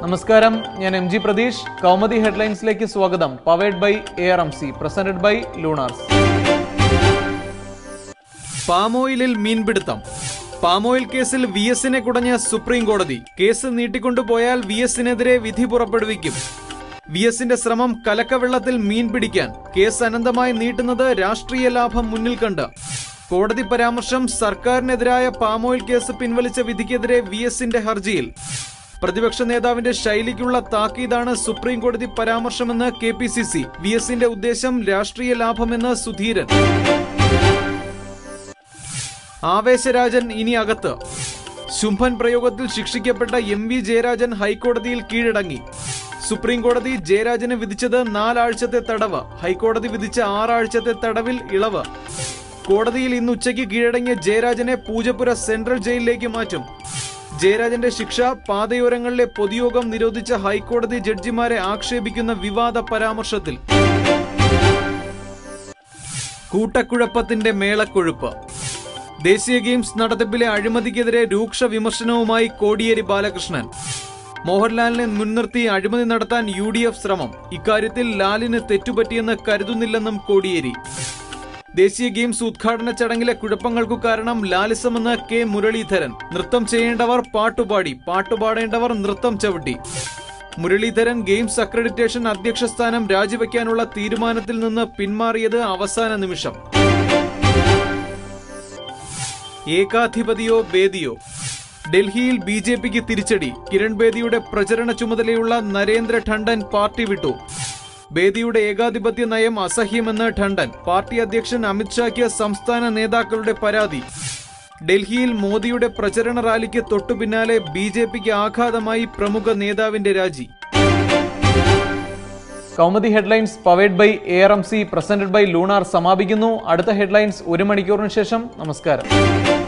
നമസ്കാരം ഞാൻ M G Pratheesh Kaumudi ഹെഡ്ലൈൻസിലേക്ക് സ്വാഗതം powered by A R M C presented by Lunars പാമോയിലിൽ മീൻപിടുത്തം പാമോയിൽ കേസിൽ വി എസിനെ കുടഞ്ഞ സുപ്രീം കോടതി കേസ് നീട്ടിക്കൊണ്ടുപോയാൽ വി എസിനെതിരെ വിധി പുറപ്പെടുവിക്കും വി എസിന്റെ ശ്രമം കലക്കവെള്ളത്തിൽ മീൻ പിടിക്കാൻ കേസ് അനന്തമായി നീട്ടുന്നത് രാഷ്ട്രീയ ലാഭം മുന്നിൽ കണ്ട് കോടതി പരാമർശം സർക്കാരിനെതിരായ പാമോയിൽ കേസ് പിൻവലിച്ച വിധിക്കെതിരെ വി എസിന്റെ ഹർജിയിൽ പ്രതിപക്ഷ നേതാവിന്റെ ശൈലിക്കുള്ള താക്കീതാണ് സുപ്രീം കോടതി പരാമർശമെന്ന് K P C C V എസിന്റെ ഉദ്ദേശം രാഷ്ട്രീയ ലാഭമെന്ന് സുധീരൻ ആവേശരാജൻ ഇനി അകത്ത് ശുംഭൻ പ്രയോഗത്തിൽ ശിക്ഷിക്കപ്പെട്ട എം വി ജയരാജൻ ഹൈക്കോടതിയിൽ കീഴടങ്ങി സുപ്രീം കോടതി ജയരാജന് വിധിച്ചത് നാലാഴ്ചത്തെ തടവ് ഹൈക്കോടതി വിധിച്ച ആറാഴ്ചത്തെ തടവിൽ ഇളവ് കോടതിയിൽ ഇന്ന് ഉച്ചയ്ക്ക് കീഴടങ്ങിയ ജയരാജനെ പൂജപ്പുര സെൻട്രൽ ജയിലിലേക്ക് മാറ്റും ജയരാജന്റെ ശിക്ഷ പാതയോരങ്ങളിലെ പൊതുയോഗം നിരോധിച്ച ഹൈക്കോടതി ജഡ്ജിമാരെ ആക്ഷേപിക്കുന്ന വിവാദ പരാമർശത്തിൽ കൂട്ടക്കുഴപ്പത്തിന്റെ മേളക്കൊഴുപ്പ് ദേശീയ ഗെയിംസ് നടത്തിപ്പിലെ അഴിമതിക്കെതിരെ രൂക്ഷ വിമർശനവുമായി കോടിയേരി ബാലകൃഷ്ണൻ മോഹൻലാലിനെ മുൻനിർത്തി അഴിമതി നടത്താൻ യു ഡി എഫ് ശ്രമം ഇക്കാര്യത്തിൽ ലാലിന് തെറ്റുപറ്റിയെന്ന് കരുതുന്നില്ലെന്നും കോടിയേരി ദേശീയ ഗെയിംസ് ഉദ്ഘാടന ചടങ്ങിലെ കുഴപ്പങ്ങൾക്കു കാരണം ലാലിസമെന്ന് കെ മുരളീധരൻ നൃത്തം ചെയ്യേണ്ടവർ പാട്ടുപാടി പാട്ടുപാടേണ്ടവർ നൃത്തം ചവിട്ടി മുരളീധരൻ ഗെയിംസ് അക്രഡിറ്റേഷൻ അധ്യക്ഷ സ്ഥാനം രാജിവെക്കാനുള്ള തീരുമാനത്തിൽ നിന്ന് പിന്മാറിയത് അവസാന നിമിഷം ഏകാധിപതിയോ ബേദിയോ ഡൽഹിയിൽ ബി ജെ പിക്ക് തിരിച്ചടി കിരൺ ബേദിയുടെ പ്രചരണ ചുമതലയുള്ള നരേന്ദ്ര ടണ്ടൻ പാർട്ടി വിട്ടു ബേദിയുടെ ഏകാധിപത്യ നയം അസഹ്യമെന്ന് ടണ്ടൻ പാർട്ടി അധ്യക്ഷൻ അമിത്ഷായ്ക്ക് സംസ്ഥാന നേതാക്കളുടെ പരാതി ഡൽഹിയിൽ മോദിയുടെ പ്രചരണ റാലിക്ക് തൊട്ടു പിന്നാലെ ബി ജെ പിക്ക് ആഘാതമായി പ്രമുഖ നേതാവിന്റെ രാജി Kaumudi headlines powered by A R M C presented by Lunar സമാപിക്കുന്നു അടുത്ത ഹെഡ്ലൈൻസ് ഒരു മണിക്കൂറിന് ശേഷം നമസ്കാരം